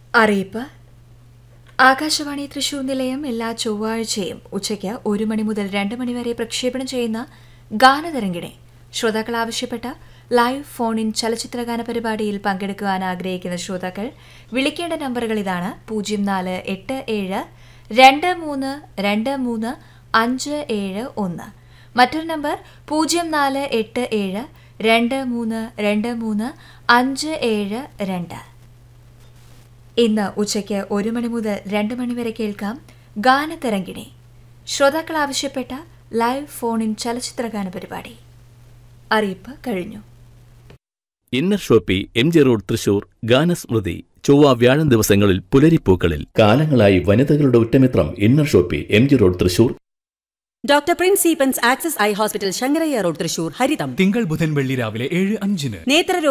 അറിയിപ്പ് ആകാശവാണി തൃശൂർ നിലയം എല്ലാ ചൊവ്വാഴ്ചയും ഉച്ചയ്ക്ക് ഒരു മണി മുതൽ രണ്ട് മണി വരെ പ്രക്ഷേപണം ചെയ്യുന്ന ഗാനതരംഗിണി ശ്രോതാക്കൾ ആവശ്യപ്പെട്ട ലൈവ് ഫോൺ ഇൻ ചലച്ചിത്രഗാന പരിപാടിയിൽ പങ്കെടുക്കുവാൻ ആഗ്രഹിക്കുന്ന ശ്രോതാക്കൾ വിളിക്കേണ്ട നമ്പറുകൾ ഇതാണ് പൂജ്യം നാല് എട്ട് ഏഴ് രണ്ട് മൂന്ന് രണ്ട് മൂന്ന് അഞ്ച് ഏഴ് ഒന്ന് മറ്റൊരു നമ്പർ പൂജ്യം നാല് എട്ട് ഏഴ് രണ്ട് മൂന്ന് രണ്ട് മൂന്ന് അഞ്ച് ഏഴ് രണ്ട് ഇന്ന് ഉച്ചയ്ക്ക് ഒരു മണി മുതൽ രണ്ട് മണി വരെ കേൾക്കാം ഗാനതരംഗിണി ശ്രോതാക്കൾ ആവശ്യപ്പെട്ട ലൈവ് ഫോൺ ഇൻ ചലച്ചിത്രഗാന പരിപാടി അറിയിപ്പ് കഴിഞ്ഞു inner shoppe M G road Thrissur ഗാനസ്മൃതി ചൊവ്വ വ്യാഴം ദിവസങ്ങളിൽ പുലരിപ്പൂക്കളിൽ കാലങ്ങളായി വനിതകളുടെ ഉറ്റമിത്രം inner shoppe M G road Thrissur doctor prince സീപ്പൻസ് access eye hospital Sankarayya road Thrissur ഹരിതം തിങ്കൾ ബുധൻ വെള്ളി രാവിലെ ഏഴ് അഞ്ചിന് നേത്ര